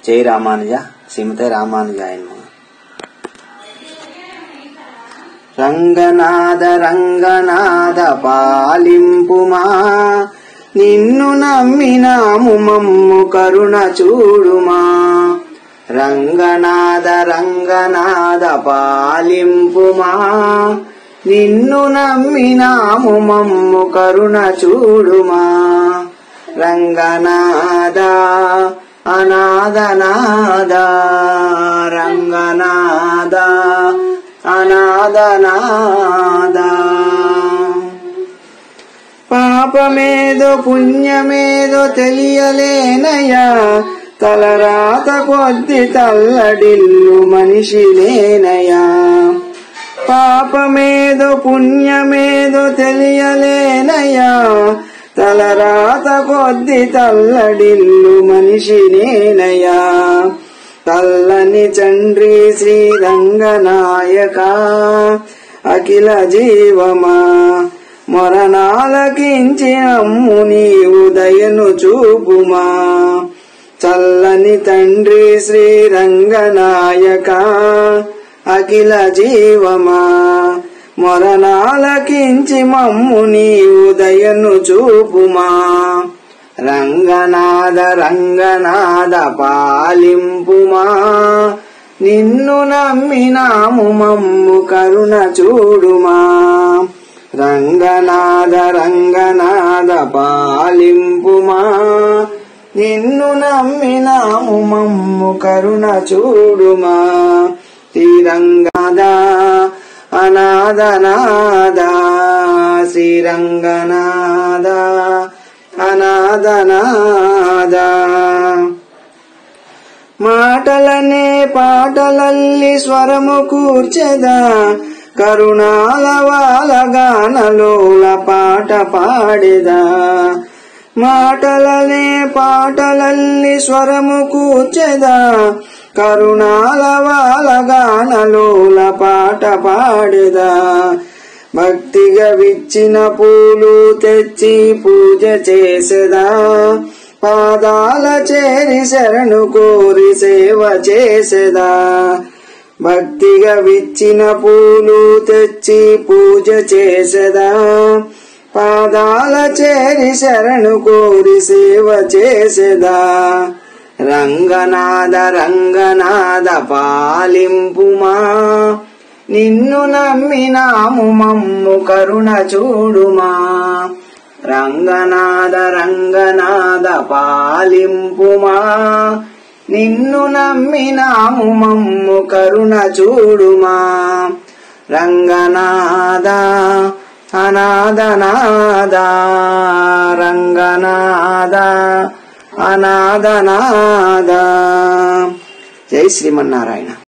జై రామానుజ శ్రీమతే రామానుజాయ నమః. రంగనాద రంగనాద పాలింపుమా నిన్ను నమ్మినాము మమ్ము కరుణ చూడుమా రంగనాద రంగనాద పాలింపుమా నిన్ను నమ్మినాము మమ్ము కరుణ చూడుమా రంగనాద అనాదనాద రంగనాద అనాదనాద పాపమేదో పుణ్యమేదో తెలియలేనయ్యా తలరాత కొద్ది తల్లడిల్లు మనిషిలేనయ్యా పాపమేదో పుణ్యమేదో తెలియలేనయ్యా తలరాత కొద్ది తల్లడిల్లు మనిషినేనయ్యా తల్లని చండ్రి శ్రీరంగనాయక అఖిల జీవమా మొరణాలకించి అమ్ము నీవు దయను చూపుమా చల్లని తండ్రి శ్రీరంగనాయక అఖిల జీవమా మొరణాలకించి మమ్ము నీవు దయను చూపుమా రంగనాద రంగనాద పాలింపుమా నిన్ను నమ్మినాము మమ్ము కరుణ చూడుమా రంగనాద రంగనాద పాలింపుమా నిన్ను నమ్మినాము మమ్ము కరుణ చూడుమా శ్రీరంగనాద అనాదనాద శ్రీరంగనాద అనాదనాద మాటలనే పాటలల్లి స్వరము కూర్చెదా కరుణాల వాలగానలోల పాట పాడెదా మాటలనే పాటలల్లి స్వరము కూర్చెదా కరుణాల వాలగానలోల పాట పాడెదా భక్తిగా విచ్చిన పూలు తెచ్చి పూజ చేసెదా పాదాల చేరి శరణు కోరి సేవ చేసెదా భక్తిగా విచ్చిన పూలు తెచ్చి పూజ చేసెదా పాదాల చేరి శరణు కోరి సేవ చేసెదా రంగనాద రంగనాద పాలింపుమా నిన్ను నమ్మినాము మమ్ము కరుణ చూడుమా రంగనాద రంగనాద పాలింపుమా నిన్ను నమ్మినాము మమ్ము కరుణ చూడుమా రంగనాద అనాదనాద రంగనాద అనాదనాద జై శ్రీమన్నారాయణ